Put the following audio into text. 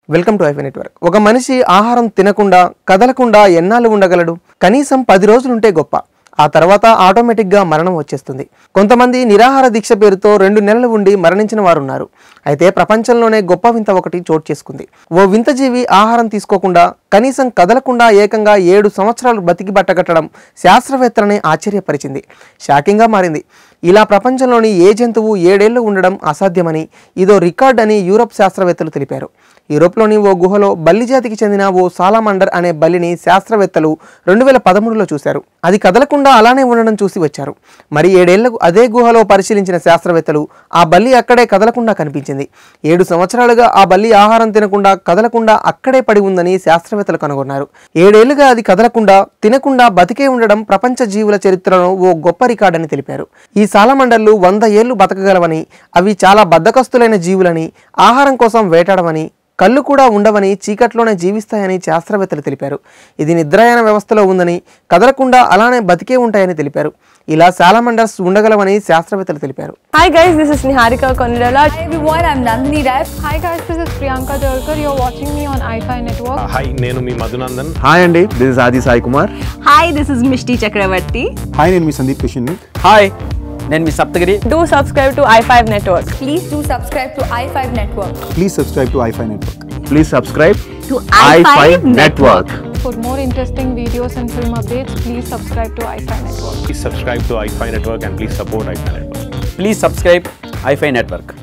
Welcome to iFi network ఒక మనిషి ఆహారం తినకుండా కదలకుండా ఎన్నాళ్ళు ఉండగలడు కనీసం పది రోజులుంటే గొప్ప ఆ తర్వాత ఆటోమేటిక్గా మరణం వచ్చేస్తుంది కొంతమంది నిరాహార దీక్ష పేరుతో రెండు నెలలు ఉండి మరణించిన వారు ఉన్నారు అయితే ప్రపంచంలోనే గొప్ప వింత ఒకటి చోటు చేసుకుంది ఓ వింత జీవి ఆహారం తీసుకోకుండా కనీసం కదలకుండా ఏకంగా ఏడు సంవత్సరాలు బతికి బట్టగట్టడం శాస్త్రవేత్తలని ఆశ్చర్యపరిచింది షాకింగ్గా మారింది ఇలా ప్రపంచంలోని ఏ జంతువు ఏడేళ్లు ఉండడం అసాధ్యమని ఇదో రికార్డ్ అని యూరప్ శాస్త్రవేత్తలు తెలిపారు యూరోప్లోని ఓ గుహలో బల్లి జాతికి చెందిన ఓ సాలామండర్ అనే బల్లిని శాస్త్రవేత్తలు రెండు వేల పదమూడులో చూశారు అది కదలకుండా అలానే ఉండడం చూసి వచ్చారు మరి ఏడేళ్లకు అదే గుహలో పరిశీలించిన శాస్త్రవేత్తలు ఆ బల్లి అక్కడే కదలకుండా కనిపించింది ఏడు సంవత్సరాలుగా ఆ బల్లి ఆహారం తినకుండా కదలకుండా అక్కడే పడి ఉందని శాస్త్రవేత్తలు కనుగొన్నారు ఏడేళ్లుగా అది కదలకుండా తినకుండా బతికే ఉండడం ప్రపంచ జీవుల చరిత్రలో ఓ గొప్ప రికార్డని తెలిపారు ఈ సాలమండళ్ళు వంద ఏళ్లు బతకగలవని అవి చాలా బద్ధకస్తులైన జీవులని ఆహారం కోసం వేటాడమని కళ్ళు కూడా ఉండవని చీకట్లోనే జీవిస్తాయని శాస్త్రవేత్తలు తెలిపారు ఇది నిద్రాయన వ్యవస్థలో ఉందని కదలకుండా అలానే బతికే ఉంటాయని తెలిపారు ఇలా సాలమండర్స్ ఉండగలవని శాస్త్రవేత్తలు తెలిపారు Hi guys, this is Niharika Konirala. Hi everyone, I'm Nandini Rai. Hi guys, this is Priyanka Jalkar. You're watching me on iFi Network. Hi నేను మీ మధునందన్ హాయ్ అండి this is Aadi Sai Kumar Hi, this is Mishti Chakravarti. Hi నేను మీ Sundeep Kishan hi నేను మీ Saptagiri Do subscribe to i5 Network. Please do subscribe to i5 Network. Please subscribe to iFi network please subscribe To i5 i5 network For more interesting videos and film updates, please subscribe to iFi Network. Please subscribe to iFi network and please support iFi network please subscribe iFi network